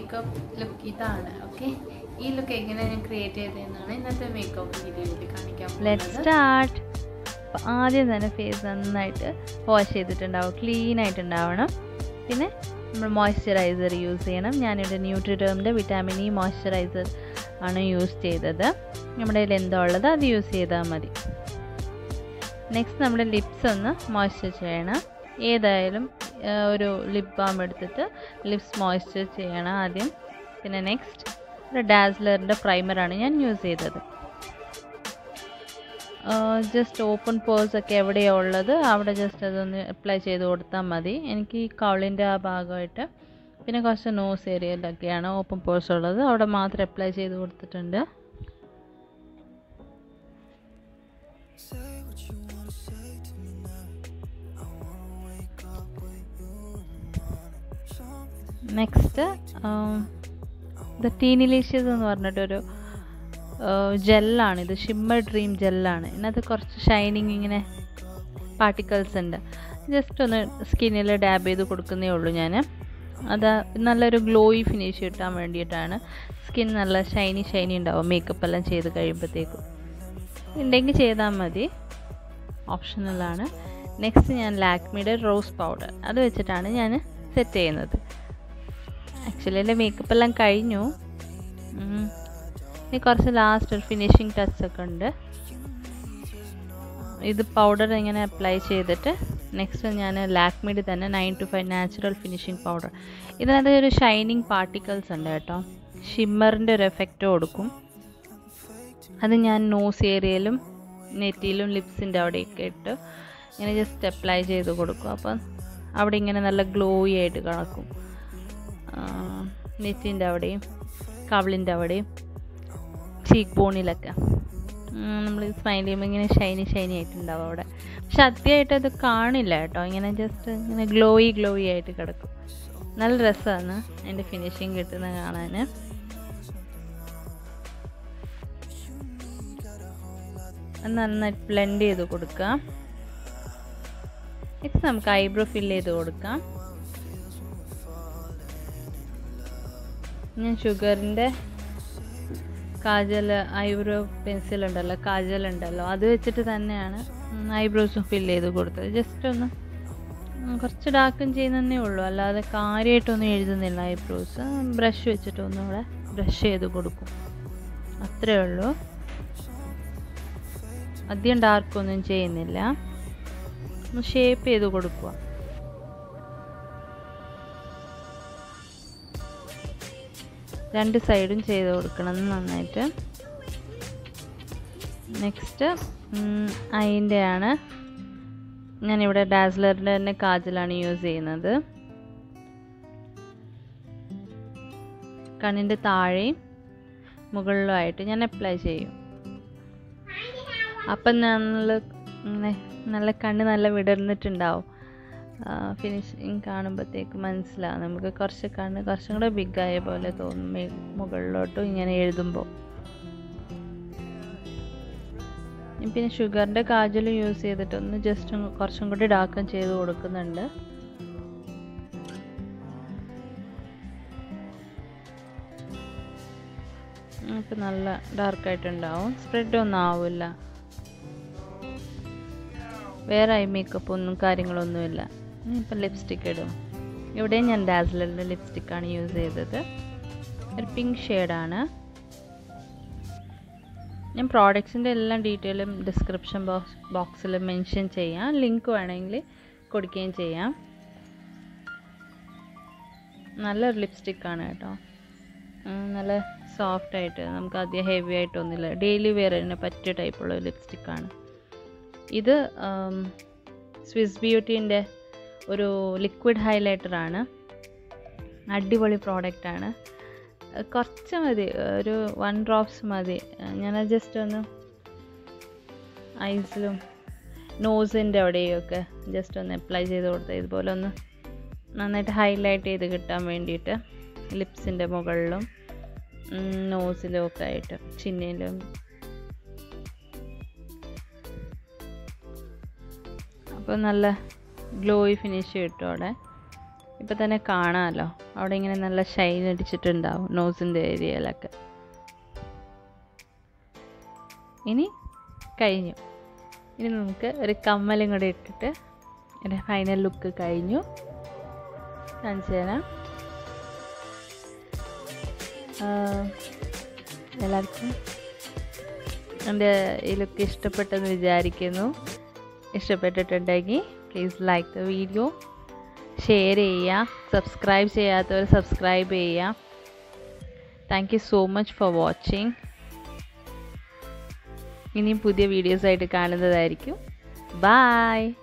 Makeup look ഇതാണ് okay ഈ look എങ്ങനെ ഞാൻ ക്രിയേറ്റ് ചെയ്തതെന്നാണ് ഇന്നത്തെ മേക്കപ്പ് വീഡിയോയിൽ കാണിക്കാൻ ലെറ്റ് പോകുന്നത് സ്റ്റാർട്ട് ആദ്യം തന്നെ ഫേസ് നന്നായിട്ട് വാഷ് ചെയ്തിട്ടുണ്ടാവും ക്ലീൻ ആയിട്ടുണ്ടാവണം പിന്നെ നമ്മൾ മോയ്സ്ചറൈസർ യൂസ് ചെയ്യണം ഞാനിവിടെ ന്യൂട്രിഡേമിൻ്റെ വിറ്റാമിൻ ഇ മോയ്സ്ചറൈസർ ആണ് യൂസ് ചെയ്തത് നമ്മുടെ കയ്യിൽ എന്താ ഉള്ളത് അത് യൂസ് ചെയ്താൽ മതി നെക്സ്റ്റ് നമ്മുടെ ലിപ്സ് ഒന്ന് മോയ്സ്ചർ ചെയ്യണം ഏതായാലും ആ, ഒരു ലിപ് ബാം എടുത്തിട്ട് ലിപ്സ് മോയ്സ്ചർ ചെയ്യണം ആദ്യം പിന്നെ നെക്സ്റ്റ് ഒരു ഡാസ്ലറിൻ്റെ പ്രൈമറാണ് ഞാൻ യൂസ് ചെയ്തത് ജസ്റ്റ് ഓപ്പൺ പോഴ്സ് ഒക്കെ എവിടെയാണ് ഉള്ളത് അവിടെ ജസ്റ്റ് അതൊന്ന് അപ്ലൈ ചെയ്ത് കൊടുത്താൽ മതി എനിക്ക് ഈ കൗളിൻ്റെ ആ ഭാഗമായിട്ട് പിന്നെ കുറച്ച് നോസ് ഏരിയയിലൊക്കെയാണ് ഓപ്പൺ പോഴ്സ് ഉള്ളത് അവിടെ മാത്രം അപ്ലൈ ചെയ്ത് കൊടുത്തിട്ടുണ്ട് നെക്സ്റ്റ് ദ ടീനിലീഷ്യസ് എന്ന് പറഞ്ഞിട്ടൊരു ജെല്ലാണ് ഇത് ഷിമ്മർ ഡ്രീം ജെല്ലാണ് ഇതിനകത്ത് കുറച്ച് ഷൈനിങ് ഇങ്ങനെ പാർട്ടിക്കിൾസ് ഉണ്ട് ജസ്റ്റ് ഒന്ന് സ്കിന്നിൽ ഡാബ് ചെയ്ത് കൊടുക്കുന്നേ ഉള്ളൂ ഞാൻ അത് നല്ലൊരു ഗ്ലോയി ഫിനിഷ് കിട്ടാൻ വേണ്ടിയിട്ടാണ് സ്കിൻ നല്ല ഷൈനി ഷൈനി ഉണ്ടാവും മേക്കപ്പ് എല്ലാം ചെയ്ത് കഴിയുമ്പോഴത്തേക്കും ഉണ്ടെങ്കിൽ ചെയ്താൽ മതി ഓപ്ഷണലാണ് നെക്സ്റ്റ് ഞാൻ ലാക്മിയുടെ റോസ് പൗഡർ അത് വെച്ചിട്ടാണ് ഞാൻ സെറ്റ് ചെയ്യുന്നത് ആക്ച്വലി എൻ്റെ മേക്കപ്പ് എല്ലാം കഴിഞ്ഞു ഉം. ഇനി കുറച്ച് ലാസ്റ്റ് ഒരു ഫിനിഷിങ് ടച്ച് ഒക്കെ ഉണ്ട് ഇത് പൗഡർ ഇങ്ങനെ അപ്ലൈ ചെയ്തിട്ട് നെക്സ്റ്റ് ഞാൻ ലാക്മിയുടെ തന്നെ nine to five natural finishing powder ഇതിനകത്ത് ഒരു ഷൈനിങ് പാർട്ടിക്കിൾസ് ഉണ്ട് കേട്ടോ ഷിമ്മറിൻ്റെ ഒരു എഫക്റ്റ് കൊടുക്കും അത് ഞാൻ നോസ് ഏരിയയിലും നെറ്റിയിലും ലിപ്സിൻ്റെ അവിടെയൊക്കെ ഇട്ട് ഇങ്ങനെ ജസ്റ്റ് അപ്ലൈ ചെയ്ത് കൊടുക്കും അപ്പം അവിടെ ഇങ്ങനെ നല്ല ഗ്ലോയി ആയിട്ട് കിടക്കും നെറ്റിൻ്റെ അവിടെയും കവിളിൻ്റെ അവിടെയും ചീക്ക് ബോണിലൊക്കെ നമ്മൾ സ്മൈൽ ചെയ്യുമ്പോൾ ഇങ്ങനെ ഷൈനി ഷൈനി ആയിട്ടുണ്ടാവും അവിടെ പക്ഷെ അത്യായിട്ട് അത് കാണില്ല കേട്ടോ ഇങ്ങനെ ജസ്റ്റ് ഇങ്ങനെ ഗ്ലോയി ഗ്ലോയി ആയിട്ട് കിടക്കും നല്ല രസമാണ് അതിൻ്റെ ഫിനിഷിങ് കിട്ടുന്നത് കാണാൻ അത് നന്നായിട്ട് ബ്ലെൻഡ് ചെയ്ത് കൊടുക്കാം നെക്സ്റ്റ് നമുക്ക് ഐബ്രോ ഫില്ല് ചെയ്ത് കൊടുക്കാം ഞാൻ ഷുഗറിൻ്റെ കാജൽ ഐബ്രോ പെൻസിൽ ഉണ്ടല്ലോ കാജൽ ഉണ്ടല്ലോ അത് വെച്ചിട്ട് തന്നെയാണ് ഐബ്രോസും ഫില്ല് ചെയ്ത് കൊടുത്തത് ജസ്റ്റ് ഒന്ന് ഉം, കുറച്ച് ഡാർക്കും ചെയ്യുന്നതേ ഉള്ളൂ അല്ലാതെ കാര്യമായിട്ടൊന്നും എഴുതുന്നില്ല ഐബ്രോസ് ബ്രഷ് വെച്ചിട്ട് ഒന്നുകൂടെ ബ്രഷ് ചെയ്ത് കൊടുക്കും അത്രേ ഉള്ളൂ അധികം ഡാർക്കൊന്നും ചെയ്യുന്നില്ല ഒന്ന് ഷേപ്പ് ചെയ്ത് കൊടുക്കുക രണ്ട് സൈഡും ചെയ്ത് കൊടുക്കണം നന്നായിട്ട് നെക്സ്റ്റ് അതിൻ്റെ ആണ് ഞാനിവിടെ ഡാസ്ലറിൻ്റെ തന്നെ കാജലാണ് യൂസ് ചെയ്യുന്നത് കണ്ണിൻ്റെ താഴെയും മുകളിലുമായിട്ട് ഞാൻ അപ്ലൈ ചെയ്യും അപ്പം നമ്മൾ ഇങ്ങനെ നല്ല കണ്ണ് നല്ല വിടർന്നിട്ടുണ്ടാവും ഫിനിഷിങ് കാണുമ്പോഴത്തേക്ക് മനസ്സിലാവും നമുക്ക് കുറച്ച് കണ്ണ് കുറച്ചും കൂടെ ബിഗായ പോലെ തോന്നും മേ- മുകളിലോട്ടും ഇങ്ങനെ എഴുതുമ്പോൾ പിന്നെ ഷുഗറിൻ്റെ കാജൽ യൂസ് ചെയ്തിട്ട് ഒന്ന് ജസ്റ്റ് കുറച്ചും കൂടി ഡാർക്കും ചെയ്ത് കൊടുക്കുന്നുണ്ട് ഇപ്പം നല്ല ഡാർക്കായിട്ടുണ്ടാവും സ്പ്രെഡ് ഒന്നും ആവില്ല വേറെ ഐ മേക്കപ്പ് ഒന്നും കാര്യങ്ങളൊന്നുമില്ല ഇപ്പം ലിപ്സ്റ്റിക്ക് ഇടും ഇവിടെ ഞാൻ ഡാസ്ലറിൻ്റെ ലിപ്സ്റ്റിക്കാണ് യൂസ് ചെയ്തത് ഒരു പിങ്ക് ഷെയ്ഡാണ് ഞാൻ പ്രോഡക്ട്സിൻ്റെ എല്ലാം ഡീറ്റെയിലും ഡിസ്ക്രിപ്ഷൻ ബോക്സ് ബോക്സിൽ മെൻഷൻ ചെയ്യാം ലിങ്ക് വേണമെങ്കിൽ കൊടുക്കുകയും ചെയ്യാം നല്ലൊരു ലിപ്സ്റ്റിക്കാണ് കേട്ടോ ഉം, നല്ല സോഫ്റ്റ് ആയിട്ട് നമുക്ക് അധികം ഹെവി ആയിട്ടൊന്നുമില്ല ഡെയിലി വെയറിന് പറ്റിയ ടൈപ്പുള്ള ലിപ്സ്റ്റിക്കാണ് ഇത് സ്വിസ് ബ്യൂട്ടീൻ്റെ ഒരു ലിക്വിഡ് ഹൈലൈറ്റർ ആണ് അടിപൊളി പ്രോഡക്റ്റാണ് കുറച്ച് മതി ഒരു വൺ ഡ്രോപ്സ് മതി ഞാൻ ജസ്റ്റ് ഒന്ന് ഐസിലും നോസിൻ്റെ അവിടെയൊക്കെ ജസ്റ്റ് ഒന്ന് അപ്ലൈ ചെയ്ത് കൊടുത്ത് ഇതുപോലെ ഒന്ന് നന്നായിട്ട് ഹൈലൈറ്റ് ചെയ്ത് കിട്ടാൻ വേണ്ടിയിട്ട് ലിപ്സിൻ്റെ മുകളിലും നോസിലും ഒക്കെ ആയിട്ട് ചിന്നയിലും അപ്പോൾ നല്ല ഗ്ലോയി ഫിനിഷ് കിട്ടും അവിടെ ഇപ്പം തന്നെ കാണാമല്ലോ അവിടെ ഇങ്ങനെ നല്ല ഷൈൻ അടിച്ചിട്ടുണ്ടാവും നോസിൻ്റെ ഏരിയയിലൊക്കെ ഇനി കഴിഞ്ഞു ഇനി നമുക്ക് ഒരു കമ്മലും കൂടെ ഇട്ടിട്ട് എൻ്റെ ഫൈനൽ ലുക്ക് കഴിഞ്ഞു കാണിച്ചു തരാം ആഹ് എല്ലാവർക്കും എൻ്റെ ഈ ലുക്ക് ഇഷ്ടപ്പെട്ടെന്ന് വിചാരിക്കുന്നു ഇഷ്ടപ്പെട്ടിട്ടുണ്ടെങ്കിൽ please like the video share ചെയ്യുക സബ്സ്ക്രൈബ് ചെയ്യാത്തവർ സബ്സ്ക്രൈബ് ചെയ്യുക thank you so much for watching ഇനിയും പുതിയ വീഡിയോസായിട്ട് കാണുന്നതായിരിക്കും ബായ്